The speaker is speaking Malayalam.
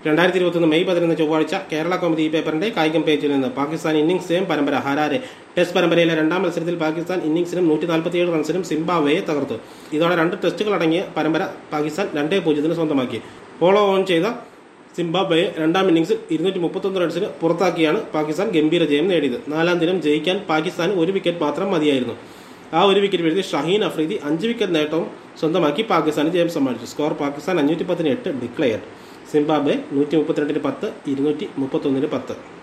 രണ്ടായിരത്തി ഇരുപത്തൊന്ന് മെയ് പതിനൊന്ന് ചൊവ്വാഴ്ച കേരള കൗമുദി ഈ പേപ്പറിന്റെ കായികം പേജിൽ നിന്ന് പാകിസ്ഥാൻ ഇന്നിംഗ്സ് ജയം പരമ്പര ഹരാരെ ടെസ്റ്റ് പരമ്പരയിലെ രണ്ടാം മത്സരത്തിൽ പാകിസ്ഥാൻ ഇന്നിംഗ്സിനും നൂറ്റി നാൽപ്പത്തിയേഴ് റൺസിനും സിംബാബ്വേയെ തകർത്തു ഇതോടെ രണ്ട് ടെസ്റ്റുകൾ അടങ്ങിയ പരമ്പര പാകിസ്ഥാൻ രണ്ടേ പൂജ്യത്തിന് സ്വന്തമാക്കി ഫോളോ ഓൺ ചെയ്ത സിംബാബ്വെയെ രണ്ടാം ഇന്നിംഗ്സിൽ ഇരുന്നൂറ്റി മുപ്പത്തൊന്ന് റൺസിന് പുറത്താക്കിയാണ് പാകിസ്ഥാൻ ഗംഭീര ജയം നേടിയത് നാലാം ദിനം ജയിക്കാൻ പാകിസ്ഥാന് ഒരു വിക്കറ്റ് മാത്രം മതിയായിരുന്നു ആ ഒരു വിക്കറ്റ് വീഴ്ത്തി ഷഹീൻ അഫ്രീദി അഞ്ച് വിക്കറ്റ് നേട്ടവും സ്വന്തമാക്കി പാകിസ്ഥാന് ജയം സമ്മാനിച്ചു സ്കോർ പാകിസ്ഥാൻ അഞ്ഞൂറ്റി പത്തിന് എട്ട് ഡിക്ലെയർ സിംബാബ്വെ നൂറ്റി മുപ്പത്തിരണ്ടിന് പത്ത് ഇരുന്നൂറ്റി മുപ്പത്തൊന്നിന് പത്ത്